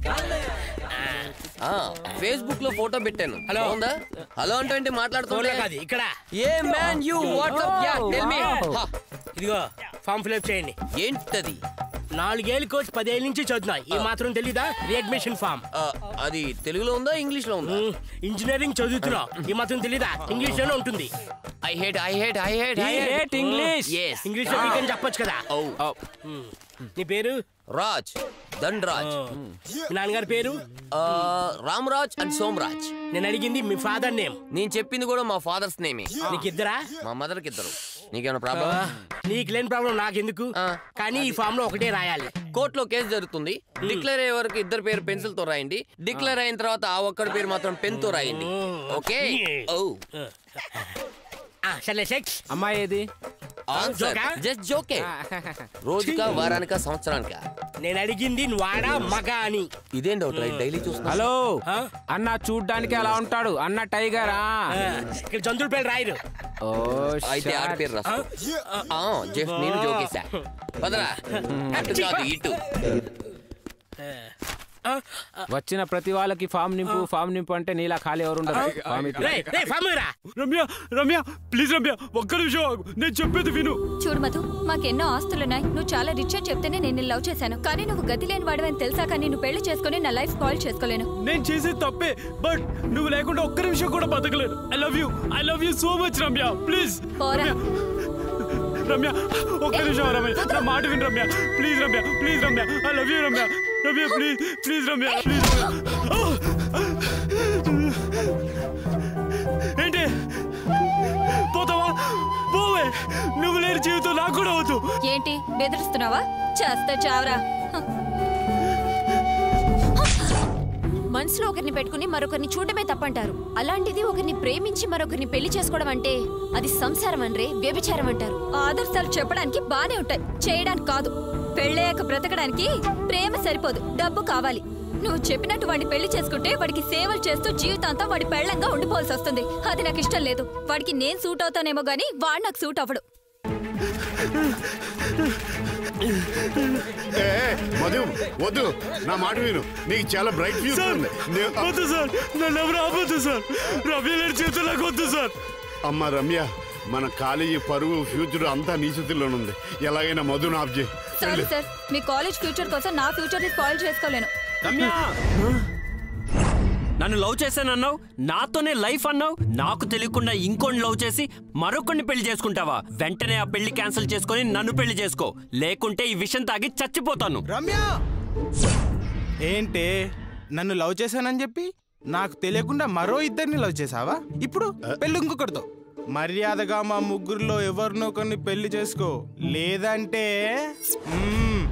Facebook లో photo పెట్టాను hello. ఉందా హలో అంటే ఫోన్లో మాట్లాడుతున్నా కాదు ఇక్కడ ఏ man you WhatsApp ya tell me ఇదిగో ఫామ్ ఫిల్అప్ చేయండి ఏంటది నాలుగేళ్ళు కోచ్ పదేళ్ళ నుంచి చదువుతున్నా ఈ మాత్రం తెలీదా రీఅడ్మిషన్ ఫామ్ ఆ, అది తెలుగులో ఉందా ఇంగ్లీష్ లో ఉందా ఇంజనీరింగ్ చదువుతున్నా ఈ మాత్రం తెలీదా ఇంగ్లీష్ లోనే ఉంటుంది I hate I hate I hate I hate English yes English లో వీక్ అని చెప్పొచ్చు కదా ఓ ఉమ్. నీ పేరు రాజ్ ధన్రాజ్ మీ నాన్నగారి పేరు ఆ, రామ్రాజ్ అండ్ సోమరాజ్ నేను అడిగింది మీ ఫాదర్ నేమ్ నేను చెప్పింది కూడా మా ఫాదర్స్ నేమే నీకు ఇద్దరా మా మదర్ కి ఇద్దరు నీకేమైనా ప్రాబ్లం నీకు లేని ప్రాబ్లం నాకెందుకు ఆ. కానీ ఈ ఫామ్ లో ఒకటే రాయాలి కోర్టులో కేసు జరుగుతుంది డిక్లేర్ అయ్యే వరకు ఇద్దరు పేరు పెన్సిల్ తో రాయండి డిక్లేర్ అయిన తర్వాత ఆ ఒక్కడి పేరు మాత్రం పెన్ తో రాయండి ఓకే ఓ ఆ, సర్లే సెక్స్ అమ్మాయి ఏది ఆన్సర్ జోకా? జస్ట్ జోకే రోజుకా వారానికా సంవత్సరానికా నేను అడిగింది వాడా మగ అని ఇదేం డౌట్ డైలీ చూస్తున్నా హలో ఆ? అన్న చూడ్డానికి అలా ఉంటాడు అన్న టైగరా ఆ, ఇక్కడ జంతువుల పేరు రాయరు ఓ అయితే ఆడ షాట్. పేరు రాస్తా జస్ట్ నేను జోకేసా పదరా అటు కాదు ఇటు వచ్చిన ప్రతి వాళ్ళకి ఫామ్ నింపు ఫామ్ నింపు అంటే నీలా ఖాళీ ఎవరు ఉండరు ఫామ్ ఇటు. రేయ్, రేయ్, ఫామ్ రా రమ్య రమ్య ప్లీజ్ రమ్య ఒక్క నిమిషం ఆగు. నేను చెప్పేది విను చూడు మధు మాకెన్నో ఆస్తులున్నాయి నువ్వు చాలా రిచ్ అని చెప్తేనే నేను నిన్ను లవ్ చేశాను కానీ నువ్వు గతి లేని వాడవని తెలుసాక నిన్ను పెళ్లి చేసుకుని నా లైఫ్ స్పాయిల్ చేసుకోలేను నేను చేసేది తప్పే బట్ నువ్వు లేకుండా ఒక్క నిమిషం కూడా బతకలేను I love you I love you so much Ramya please పోరా రమ్య ఒక్క నిమిషం రమ్య నా మాట విను Ramya please Ramya please Ramya I love you Ramya Ramya please please Ramya please ఏంటి పోతావా పోవే నువ్వు లేని జీవితం నాకు కూడా వద్దు ఏంటి బెదిరిస్తున్నావా చేస్తే చావరా హ. మనసులో ఒకరిని పెట్టుకుని మరొకరిని చూడటమే తప్పంటారు అలాంటిది ఒకరిని ప్రేమించి మరొకరిని పెళ్లి చేసుకోవడం అంటే అది సంసారం అనరే వ్యభిచారం అంటారు ఆదర్శాలు చెప్పడానికి బానే ఉంటాయి చేయడానికి కాదు పెళ్ళయ్యాక బ్రతకడానికి ప్రేమ సరిపోదు డబ్బు కావాలి నువ్వు చెప్పినట్టు వాడిని పెళ్లి చేసుకుంటే వాడికి సేవలు చేస్తూ జీవితాంతం వాడి పెళ్ళంగా ఉండిపోవాల్సి వస్తుంది అది నాకు ఇష్టం లేదు వాడికి నేను సూట్ అవుతానేమో గానీ వాడు నాకు సూట్ అవ్వడు ఏ, మధు వద్దు నా మాట విను నీకు చాలా బ్రైట్ ఫ్యూచర్ ఉంది నే- వద్దు సార్ నన్ను ఎవరు ఆపొద్దు సార్ రమ్య లేని జీవితం నాకు వద్దు సార్ అమ్మ రమ్య మన కాలేజీ పరువు ఫ్యూచర్ అంతా నీ చేతుల్లోనుంది ఎలాగైనా మధును ఆఫ్ చేయి సారీ సార్ మీ కాలేజ్ ఫ్యూచర్ కోసం నా ఫ్యూచర్ ని స్పాయిల్ చేసుకోలేను రమ్య నన్ను లవ్ చేశానన్నావు నాతోనే లైఫ్ అన్నావు నాకు తెలియకుండా ఇంకోని లవ్ చేసి మరొకరిని పెళ్లి చేసుకుంటావా వెంటనే ఆ పెళ్లి క్యాన్సిల్ చేసుకొని నన్ను పెళ్లి చేసుకో లేకుంటే ఈ విషయం తాగి చచ్చిపోతాను రమ్య ఏంటే నన్ను లవ్ చేశానని చెప్పి నాకు తెలియకుండా మరో ఇద్దరిని లవ్ చేసావా ఇప్పుడు పెళ్ళి ఇంకొకటితో మర్యాదగా మా ముగ్గురులో ఎవరినో కొన్ని పెళ్లి చేసుకో లేదంటే మ్మ్.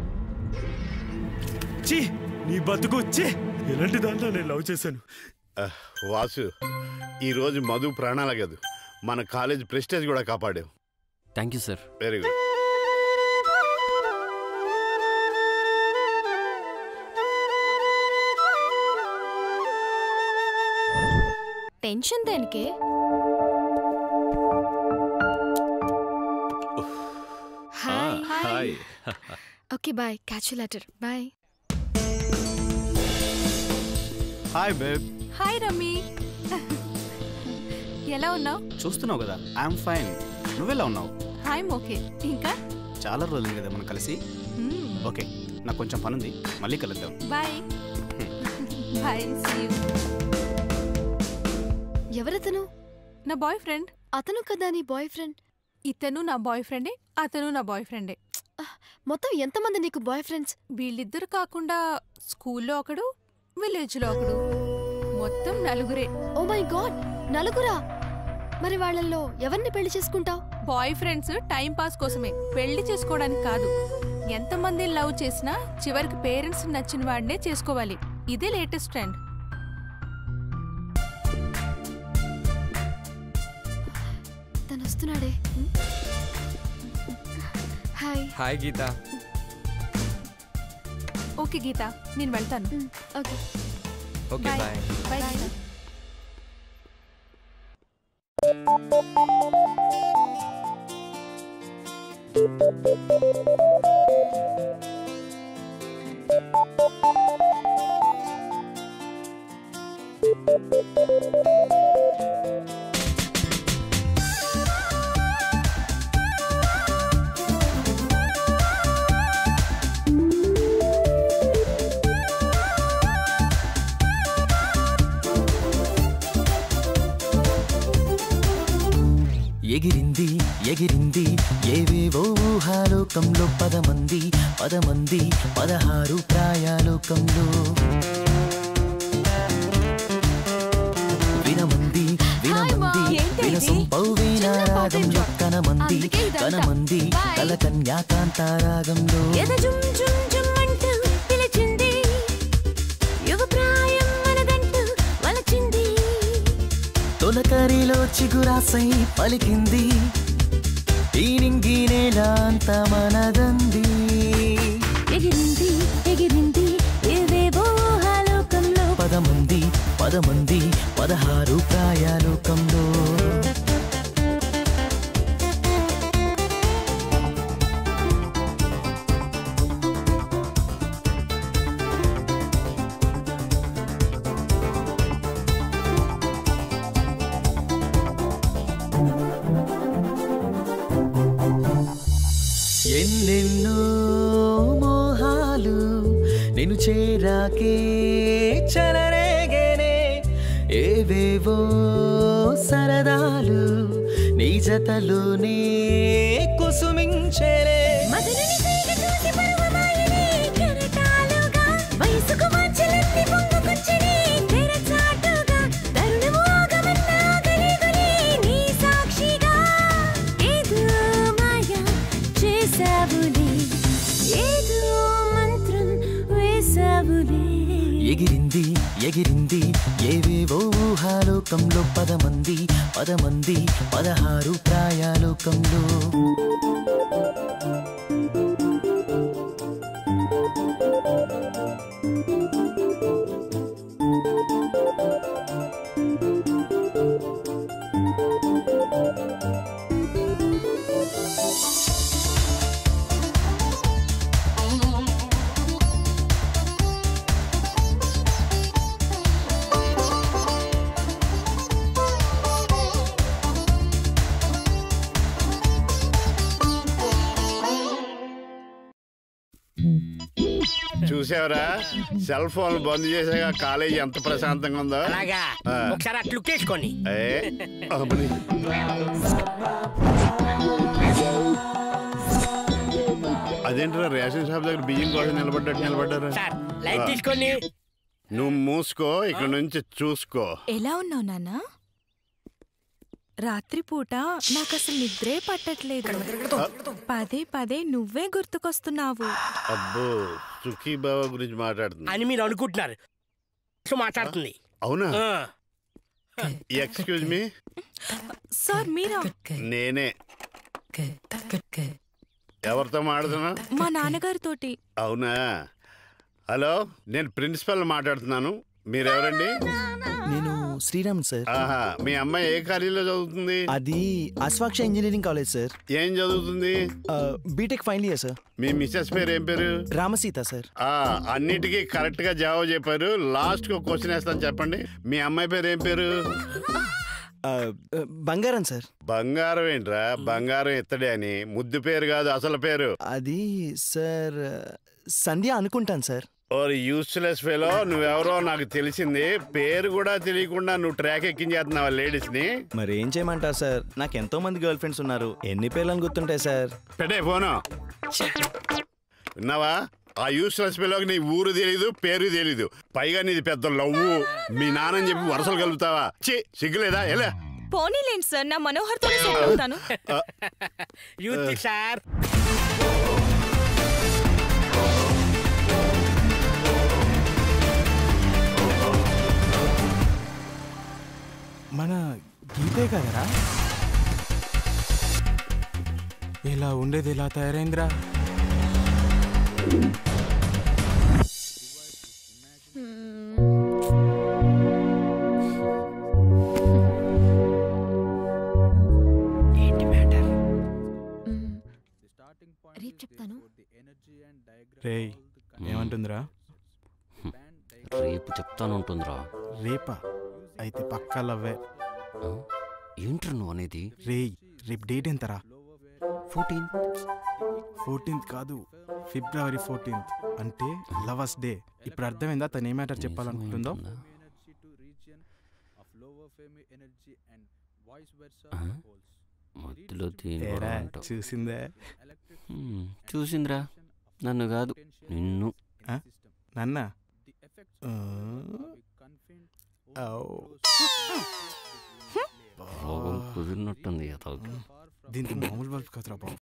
ఛీ నీ బతుకు ఛీ ఎలాంటి దాంట్లో నేను లవ్ చేశాను ఆ, వాసు ఈ రోజు మధు ప్రాణాల కాదు మన కాలేజ్ ప్రెస్టేజ్ కూడా కాపాడావు thank you sir very good tension దేనికి hi hi okay bye catch you later bye hi babe hi Rammi ఎలా ఉన్నావు చూస్తున్నావు కదా ఐఎమ్ ఫైన్ నువ్వెలా ఉన్నావు హాయ్ ఓకే ఇంకా చాలా రోజులు కదా మనం కలిసి ఓకే నాకు కొంచెం పనుంది మళ్ళీ కలుద్దాం బాయ్ బాయ్ సీ యూ ఎవరతను నా బాయ్ ఫ్రెండ్ అతను కదా నీ బాయ్ ఫ్రెండ్ ఇతను నా బాయ్ ఫ్రెండే అతను నా బాయ్ ఫ్రెండే మొత్తం ఎంతమంది నీకు బాయ్ ఫ్రెండ్స్ వీళ్ళిద్దరు కాకుండా స్కూల్లో ఒకడు విలేజ్లో ఒకడు మొత్తం నలుగురే ఓ మై గాడ్ నలుగురా మరి వాళ్ళల్లో ఎవరిని పెళ్లి చేసుకుంటావు బాయ్ ఫ్రెండ్స్ టైం పాస్ కోసమే పెళ్లి చేసుకోవడానికి కాదు ఎంతమంది లవ్ చేసినా చివరికి పేరెంట్స్ నచ్చిన వాడినే చేసుకోవాలి ఇదే లేటెస్ట్ ట్రెండ్ తను వస్తున్నాడే hi hi Geetha okay Geetha నేను వెళ్తాను okay okay bye bye Geetha. ఎగిరింది ఎగిరింది ఏవేవో ఊహాలోకంలో పదమంది పదమంది పదహారు ప్రాయాలోకంలో వినమంది వినమంది వినసొంపౌ వీణారాగంలో కనమంది కనమంది కలకన్యాకాంతారాగంలో ఎద జుమ్ జుమ్ జుమ్ అంటూ పిలిచింది యువ ప్రాయం మనదంటూ వలచింది తొలకరిలో చిగురాసై పలికింది ఈ నింగి నేల అంత మనదంది ఎగిరింది ఎగిరింది ఏవేవో ఊహాలోకంలో పదమంది పదమంది పదహారు ప్రాయాలోకంలో ఎన్నెన్నో మోహాలు నేను చేరాకే చలరేగేనే ఏవేవో సరదాలు నీ జతలోనే కుసుమించేనే మదనుని సైగ చూసి పరువమాయనే కెరటాలుగా వయసుకు వాంఛలన్నీ పొంగుకొచ్చనే తెరచాటుగా తరుణము ఆగమన్నా గలిగొలి నీ సాక్షిగా ఏదో మాయ చేసావులే ఏదో మంత్రం వేసావులే ఎగిరింది ఎగిరింది ఏవేవో ఊహాలోకంలో పదమంది పదమంది పదహారు ప్రాయాలోకంలో చూసావరా సెల్ ఫోన్ బంద్ చేసాక కాలేజీ ఎంత ప్రశాంతంగా ఉందో అలాగా ఆ. ఒకసారి అట్లా లుక్ వేసుకోండి ఏ, అమ్మని. అదేంట్రా రేషన్ షాప్ దగ్గర బియ్యం కోసం నిలబడ్డట్టు నిలబడ్డారు సార్ లైట్ తీసుకోండి నువ్వు మూసుకో ఇక్కడ నుంచి చూసుకో ఎలా ఉన్నావు నాన్న రాత్రిపూట నాకు అసలు నిద్రే పట్టట్లేదు పదే పదే నువ్వే గుర్తుకొస్తున్నావు అబ్బో సుఖీ బావ గురించి మాట్లాడుతున్నా అని మీరు అనుకుంటున్నారు సో మాట్లాడుతుంది అవునా ఆ. ఎక్స్క్యూజ్ మీ సార్ మీరా నేనే ఎవరితో మాట్లాడుతున్నా మా నాన్నగారితోటి అవునా హలో నేను ప్రిన్సిపల్ మాట్లాడుతున్నాను మీరెవరండి నేను శ్రీరామ్ సార్ ఆహా మీ అమ్మాయి ఏ కాలేజీలో చదువుతుంది అది అశ్వాక్ష ఇంజనీరింగ్ కాలేజ్ సార్ ఏం చదువుతుంది బీటెక్ ఫైనల్ ఇయర్ సార్ మీ మిస్సెస్ పేరు ఏం పేరు రామసీత సార్ ఆ అన్నిటికీ కరెక్ట్ గా జవాబు చెప్పారు లాస్ట్ కి ఒక క్వశ్చన్ వేస్తాను చెప్పండి మీ అమ్మాయి పేరు ఏం పేరు బంగారం సార్ బంగారం ఏంట్రా బంగారం ఇత్తడే అని ముద్దు పేరు కాదు అసలు పేరు అది సార్ సంధ్య అనుకుంటాను సార్ ఓర్ యూస్లెస్ ఫెలో నువ్వెవరో నాకు తెలిసింది పేరు కూడా తెలియకుండా నువ్వు ట్రాక్ ఎక్కించేస్తున్నావా లేడీస్ ని మరి ఏం చేయమంటారు సార్ నాకు ఎంతో మంది గర్ల్ ఫ్రెండ్స్ ఉన్నారు ఎన్ని పేర్లను గుర్తుంటాయి సార్ పెట్టే ఫోను విన్నావా ఆ యూస్లెస్ ఫెలోకి నీ ఊరు తెలీదు పేరు తెలీదు పైగా నీది పెద్ద లవ్వు మీ నాన్నని చెప్పి వరసలు కలుపుతావా చి సిగ్గులేదా ఎలా పోనీలేండి సార్ నా మనోహర్తో సెట్ అవుతాను యూత్ సార్ మన గీతే కదరా ఇలా ఉండేది ఇలా తయారైందిరా రేపు చెప్తాను రేయ్ ఏమంటుందిరా రేపు చెప్తాను ఉంటుందిరా రేపా అయితే పక్కా లవ్వే ఏంట్రా నువ్వు అనేది రేయ్ రేపు డేట్ ఎంతరా ఫోర్టీన్త్ ఫోర్టీన్త్ కాదు ఫిబ్రవరి ఫోర్టీన్త్ అంటే లవర్స్ డే ఇప్పుడు అర్థమైందా తను ఏ మ్యాటర్ చెప్పాలనుకుంటుందో మధ్యలో దీని ఏరా, గొడవ అంటావు. చూసిందే హ్మ్, చూసిందిరా నన్ను కాదు నిన్ను ఆ? నన్న రోగం కుదిరినట్టుంది అతనికి దీనికి మామూలు బల్బ్ కదరా బాబు